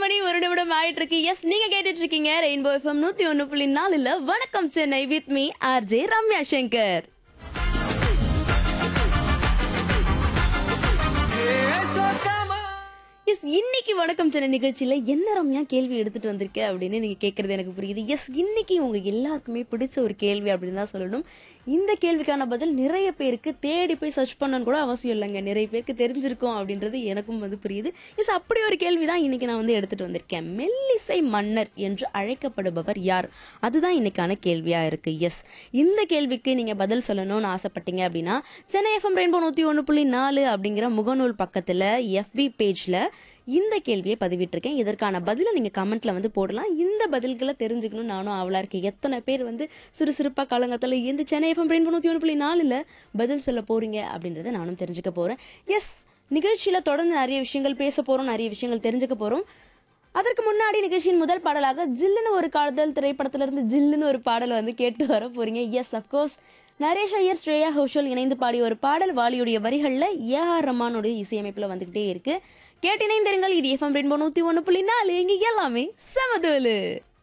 மணி ஒரு நிமிடம் ஆயிட்டு இருக்கு எஸ் நீங்க கேட்டுட்டு இருக்கீங்க ரெயின்போ எஃப்எம் நூத்தி ஒன்னு புள்ளி நாலுல வணக்கம் Chennai with me RJ Ramya Shankar yes இன்னைக்கு வணக்கம் சென்னை நிகழ்ச்சியில என்ன ரம்யா கேள்வி எடுத்துட்டு வந்திருக்க அப்படின்னு நீங்க கேக்குறது எனக்கு புரியுது எஸ் இன்னைக்கு உங்க எல்லாருக்குமே பிடிச்ச ஒரு கேள்வி அப்படின்னு தான் சொல்லணும் இந்த கேள்விக்கான பதில் நிறைய பேருக்கு தேடி போய் சர்ச் பண்ணணும்னு கூட அவசியம் இல்லைங்க நிறைய பேருக்கு தெரிஞ்சிருக்கும் அப்படின்றது எனக்கும் வந்து புரியுது எஸ் அப்படி ஒரு கேள்வி தான் இன்னைக்கு நான் வந்து எடுத்துட்டு வந்திருக்கேன் மெல்லிசை மன்னர் என்று அழைக்கப்படுபவர் யார் அதுதான் இன்னைக்கான கேள்வியா இருக்கு எஸ் இந்த கேள்விக்கு நீங்க பதில் சொல்லணும்னு ஆசைப்பட்டீங்க அப்படின்னா சென்னை எஃப்எம் ரெயின்போ நூத்தி ஒன்று புள்ளி நாலு அப்படிங்கிற முகநூல் பக்கத்துல எஃபி பேஜ்ல இந்த கேள்வியை பதிவிட்டிருக்கேன் இதற்கான பதிலை நீங்க கமெண்ட்ல வந்து போடலாம் இந்த பதில்களை தெரிஞ்சுக்கணும் நானும் ஆவலா இருக்கேன் எத்தனை பேர் வந்து சுறுசுறுப்பா காலங்கத்தில் இந்த சென்னை எஃப்எம் ரெயின்போ நூத்தி ஒன்று புள்ளி நாலுல பதில் சொல்ல போறீங்க அப்படின்றத நானும் தெரிஞ்சுக்க போறேன் எஸ் நிகழ்ச்சியில தொடர்ந்து நிறைய விஷயங்கள் பேச போறோம் நிறைய விஷயங்கள் தெரிஞ்சுக்க போறோம் அதற்கு முன்னாடி நிகழ்ச்சியின் முதல் பாடலாக ஜில்லுன்னு ஒரு காதல் திரைப்படத்துல இருந்து ஜில்லுன்னு ஒரு பாடல் வந்து கேட்டு வர போறீங்க எஸ் அப்கோர்ஸ் நரேஷ் ஐயர் ஸ்ரேயா ஹோஷல் இணைந்து பாடிய ஒரு பாடல் வாலியுடைய வரிகள்ல ஏ ஆர் ரமானுடைய இசையமைப்புல வந்துகிட்டே இருக்கு கேட்டினைந்திருங்கள் இது எஃப்எம் ரெண்டு நூத்தி ஒன்று புள்ளி நாலு இங்க எல்லாமே சமதோலு